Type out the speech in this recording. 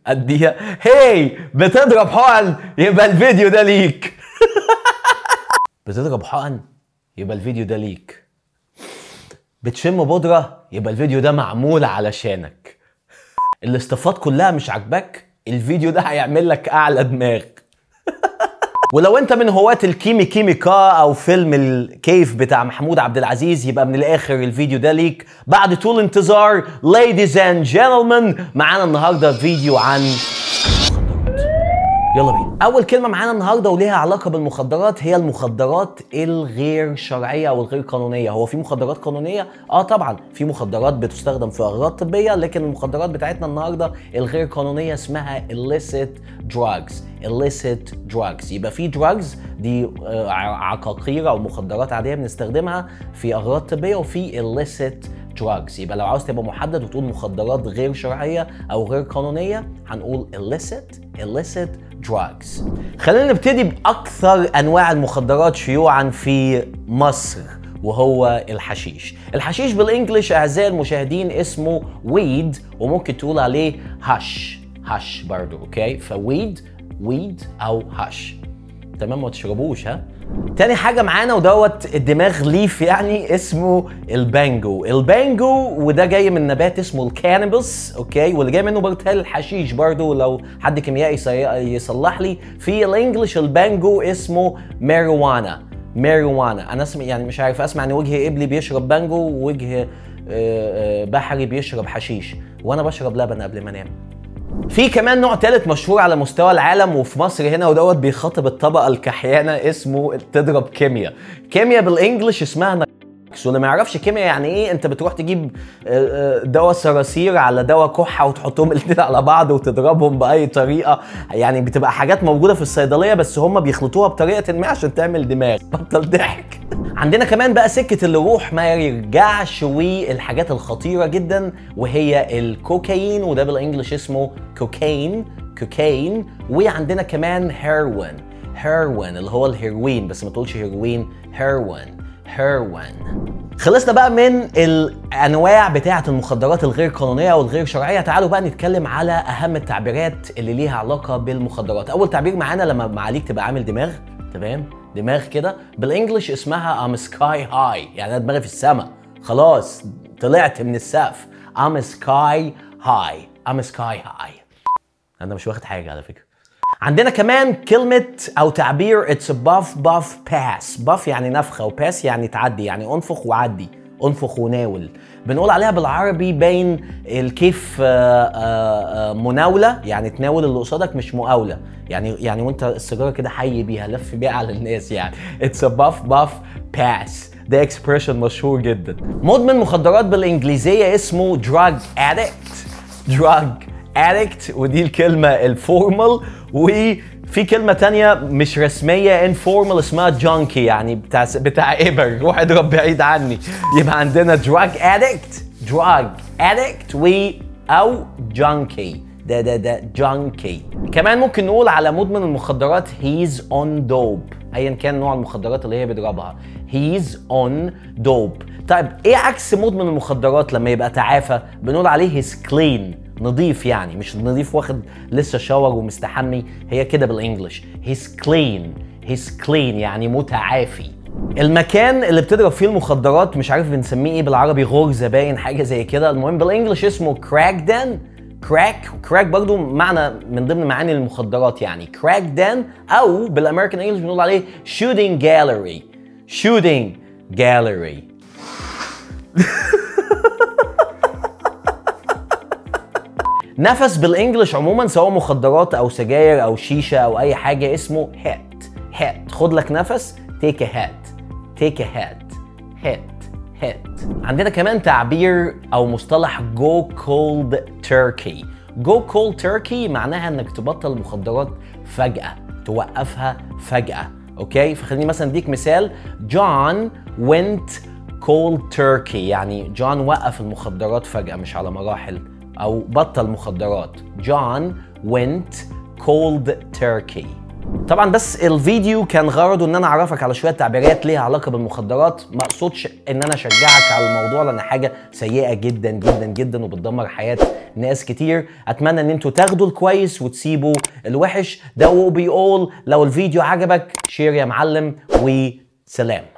اديها هي بتضرب حقن يبقى الفيديو ده ليك بتضرب حقن يبقى الفيديو ده ليك بتشم بودرة يبقى الفيديو ده معمول علشانك الاستفاض كلها مش عاجباك الفيديو ده هيعمل لك اعلى دماغ ولو انت من هواة الكيمي كيميكا او فيلم الكيف بتاع محمود عبد العزيز يبقى من الاخر الفيديو ده ليك بعد طول انتظار ladies and gentlemen معانا النهارده فيديو عن المخدرات يلا بينا اول كلمه معانا النهارده وليها علاقه بالمخدرات هي المخدرات الغير شرعيه او الغير قانونيه هو في مخدرات قانونيه اه طبعا في مخدرات بتستخدم في اغراض طبيه لكن المخدرات بتاعتنا النهارده الغير قانونيه اسمها illicit drugs illicit drugs يبقى في drugs دي آه، ع- عقاقير او مخدرات عاديه بنستخدمها في اغراض طبيه وفي illicit drugs يبقى لو عاوز تبقى محدد وتقول مخدرات غير شرعيه او غير قانونيه هنقول illicit illicit drugs خلينا نبتدي باكثر انواع المخدرات شيوعا في مصر وهو الحشيش الحشيش بالانجلش اعزائي المشاهدين اسمه ويد وممكن تقول عليه هش هش برضو اوكي فويد ويد او هش تمام ما تشربوش ها تاني حاجة معانا ودوت الدماغ ليف يعني اسمه البانجو البانجو وده جاي من نبات اسمه الكانبس اوكي واللي جاي منه برضه الحشيش برضه لو حد كيميائي يصي- يصلح لي في الانجليش البانجو اسمه ماريوانا ماريوانا انا اسمع يعني مش عارف اسمع ان وجه ابلي بيشرب بانجو ووجه آه، آه، بحري بيشرب حشيش وانا بشرب لبن قبل ما انام في كمان نوع تالت مشهور على مستوى العالم وفي مصر هنا ودوت بيخاطب الطبقه الكحيانه اسمه تضرب كيمياء كيمياء بالانجلش اسمها ناركوتكس واللي ما يعرفش كيمياء يعني ايه انت بتروح تجيب آه، آه، دواء صراصير على دواء كحه وتحطهم الاثنين على بعض وتضربهم باي طريقه يعني بتبقى حاجات موجوده في الصيدليه بس هم بيخلطوها بطريقه ما عشان تعمل دماغ بطل ضحك عندنا كمان بقى سكه اللي روح ما يرجعش والحاجات الخطيره جدا وهي الكوكايين وده بالانجلش اسمه كوكايين كوكايين وعندنا كمان هيروين هيروين اللي هو الهيروين بس ما تقولش هيروين هيروين هيروين خلصنا بقى من الانواع بتاعه المخدرات الغير قانونيه والغير شرعيه تعالوا بقى نتكلم على اهم التعبيرات اللي ليها علاقه بالمخدرات اول تعبير معانا لما معاليك تبقى عامل دماغ تمام دماغ كده بالانجلش اسمها ام سكاي هاي يعني انا دماغي في السماء خلاص طلعت من السقف ام سكاي هاي ام سكاي هاي انا مش واخد حاجه على فكره عندنا كمان كلمة أو تعبير it's a buff buff pass buff يعني نفخة وباس يعني تعدي يعني انفخ وعدي انفخ وناول بنقول عليها بالعربي بين الكيف آه، آه، آه، مناولة يعني تناول اللي قصادك مش مقاولة يعني يعني وانت السيجارة كده حي بيها لف بيها على الناس يعني it's a buff buff pass ده اكسبريشن مشهور جدا مدمن مخدرات بالانجليزية اسمه drug addict drug addict ودي الكلمة الفورمال وفي كلمة تانية مش رسمية informal اسمها junkie يعني بتاع بتاع إبر روح اضرب بعيد عني يبقى عندنا drug addict drug addict و أو junkie ده ده ده junkie كمان ممكن نقول على مدمن المخدرات he's on dope ايا كان نوع المخدرات اللي هي بيضربها he's on dope طيب ايه عكس مدمن المخدرات لما يبقى تعافى بنقول عليه he's clean نظيف يعني مش نظيف واخد لسه شاور ومستحمي هي كده بالانجلش he's clean he's clean يعني متعافي المكان اللي بتضرب فيه المخدرات مش عارف بنسميه ايه بالعربي غرزه باين حاجه زي كده المهم بالانجلش اسمه كراك دان كراك كراك برضو معنى من ضمن معاني المخدرات يعني كراك دان او بالامريكان انجلش بنقول عليه شوتينج جاليري شوتينج جاليري نفس بالانجلش عموما سواء مخدرات او سجاير او شيشه او اي حاجه اسمه هيت هيت خد لك نفس تيك ا هيت تيك ا هيت هيت هيت عندنا كمان تعبير او مصطلح جو كولد تركي جو كولد تركي معناها انك تبطل المخدرات فجاه توقفها فجاه اوكي فخليني مثلا اديك مثال جون went cold turkey يعني جون وقف المخدرات فجاه مش على مراحل او بطل مخدرات جون went cold turkey طبعا بس الفيديو كان غرضه ان انا اعرفك على شويه تعبيرات ليها علاقه بالمخدرات ما اقصدش ان انا اشجعك على الموضوع لان حاجه سيئه جدا جدا جدا وبتدمر حياه ناس كتير اتمنى ان انتوا تاخدوا الكويس وتسيبوا الوحش ده will be all لو الفيديو عجبك شير يا معلم وسلام